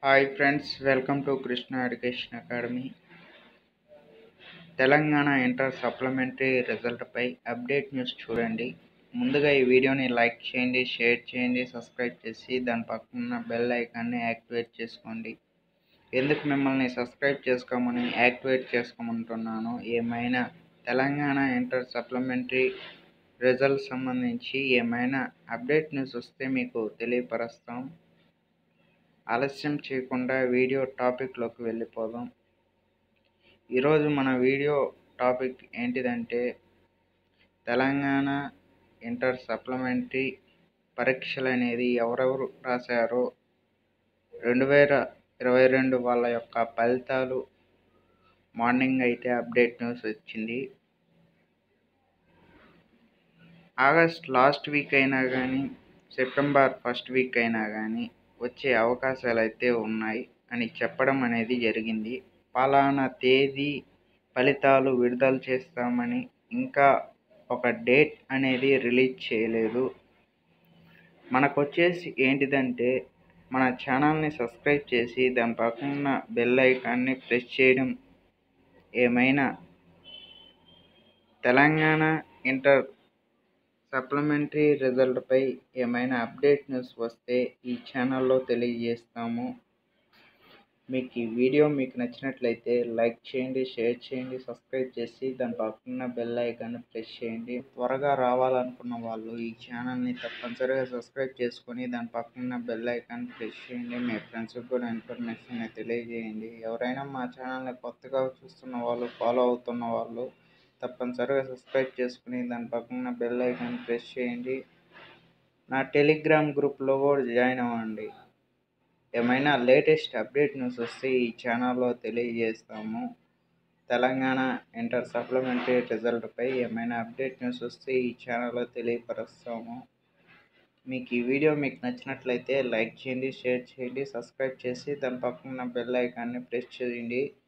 hi friends welcome to Krishna education academy Telangana inter supplementary రిజల్ట్పై update news చూడండి ముందుగా ఈ వీడియోని లైక్ చేయండి షేర్ చేయండి సబ్స్క్రైబ్ చేసి దాని పక్కన బెల్ ఐకాన్ని యాక్టివేట్ చేసుకోండి ఎందుకు మిమ్మల్ని సబ్స్క్రైబ్ చేసుకోమని యాక్టివేట్ చేసుకోమంటున్నాను ఏమైనా తెలంగాణ ఇంటర్ సప్లిమెంటరీ రిజల్ట్ సంబంధించి ఏమైనా అప్డేట్ న్యూస్ వస్తే మీకు తెలియపరుస్తాం ఆలస్యం చేయకుండా వీడియో టాపిక్లోకి వెళ్ళిపోదాం ఈరోజు మన వీడియో టాపిక్ ఏంటిదంటే తెలంగాణ ఇంటర్ సప్లిమెంటరీ పరీక్షలు అనేది ఎవరెవరు రాశారో రెండు వేల ఇరవై రెండు వాళ్ళ యొక్క ఫలితాలు మార్నింగ్ అయితే అప్డేట్ న్యూస్ వచ్చింది ఆగస్ట్ లాస్ట్ వీక్ అయినా కానీ సెప్టెంబర్ ఫస్ట్ వీక్ అయినా కానీ వచ్చే అవకాశాలు అయితే ఉన్నాయి అని చెప్పడం అనేది జరిగింది పలానా తేదీ ఫలితాలు విడుదల చేస్తామని ఇంకా ఒక డేట్ అనేది రిలీజ్ చేయలేదు మనకు వచ్చేసి ఏంటిదంటే మన ఛానల్ని సబ్స్క్రైబ్ చేసి దాని పక్కన బెల్ ఐకాన్ని ప్రెస్ చేయడం ఏమైనా తెలంగాణ ఇంటర్ సప్లిమెంటరీ రిజల్ట్పై ఏమైనా అప్డేట్ న్యూస్ వస్తే ఈ ఛానల్లో తెలియజేస్తాము మీకు ఈ వీడియో మీకు నచ్చినట్లయితే లైక్ చేయండి షేర్ చేయండి సబ్స్క్రైబ్ చేసి దాని పక్కన బెల్ ఐకాన్ ప్రెస్ చేయండి త్వరగా రావాలనుకున్న వాళ్ళు ఈ ఛానల్ని తప్పనిసరిగా సబ్స్క్రైబ్ చేసుకొని దాని పక్కన బెల్ ఐకాన్ ప్రెస్ చేయండి మీ ఫ్రెండ్స్కి కూడా ఇన్ఫర్మేషన్ తెలియజేయండి ఎవరైనా మా ఛానల్ని కొత్తగా చూస్తున్న వాళ్ళు ఫాలో అవుతున్న వాళ్ళు తప్పనిసరిగా సబ్స్క్రైబ్ చేసుకుని దాని పక్కన బెల్ ఐకాన్ ప్రెస్ చేయండి నా టెలిగ్రామ్ గ్రూప్లో కూడా జాయిన్ అవ్వండి ఏమైనా లేటెస్ట్ అప్డేట్ న్యూస్ వస్తే ఈ ఛానల్లో తెలియజేస్తాము తెలంగాణ ఇంటర్ సప్లిమెంటరీ రిజల్ట్పై ఏమైనా అప్డేట్ న్యూస్ వస్తే ఈ ఛానల్లో తెలియపరుస్తాము మీకు ఈ వీడియో మీకు నచ్చినట్లయితే లైక్ చేయండి షేర్ చేయండి సబ్స్క్రైబ్ చేసి దాని పక్కన బెల్ ఐకాన్ని ప్రెస్ చేయండి